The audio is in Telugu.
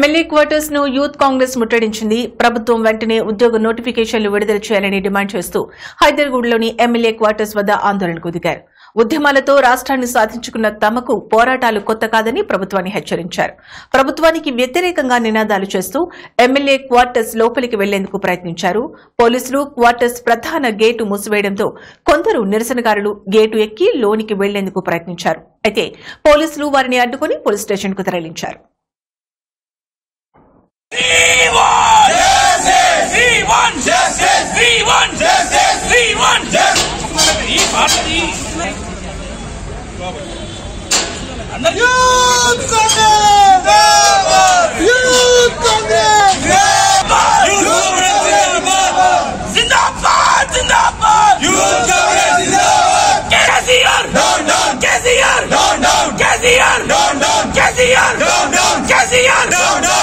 ఎమ్మెల్యే క్వార్టర్స్ ను యూత్ కాంగ్రెస్ ముట్టడించింది ప్రభుత్వం వెంటనే ఉద్యోగ నోటిఫికేషన్లు విడుదల చేయాలని డిమాండ్ చేస్తూ హైదరాబాద్లోని ఎమ్మెల్యే క్వార్టర్స్ వద్ద ఆందోళనకు దిగారు ఉద్యమాలతో రాష్ట్రాన్ని సాధించుకున్న తమకు పోరాటాలు కొత్త కాదని ప్రభుత్వాన్ని హెచ్చరించారు ప్రభుత్వానికి వ్యతిరేకంగా నినాదాలు చేస్తూ ఎమ్మెల్యే క్వార్టర్స్ లోపలికి వెళ్లేందుకు ప్రయత్నించారు పోలీసులు క్వార్టర్స్ ప్రధాన గేటు మూసివేయడంతో కొందరు నిరసనకారులు గేటు ఎక్కి లోనికి వెళ్లేందుకు ప్రయత్నించారు అయితే పోలీసులు వారిని అడ్డుకుని పోలీస్ స్టేషన్కు తరలించారు We want justice. We want justice. We want justice. We want justice. ఈ పార్టీ అందరూ యూత్ కాంగ్రెస్ యూత్ కాంగ్రెస్ జిందాబాద్ జిందాబాద్ యూత్ కాంగ్రెస్ జిందాబాద్ KCR down down KCR down down KCR down down KCR down down KCR down down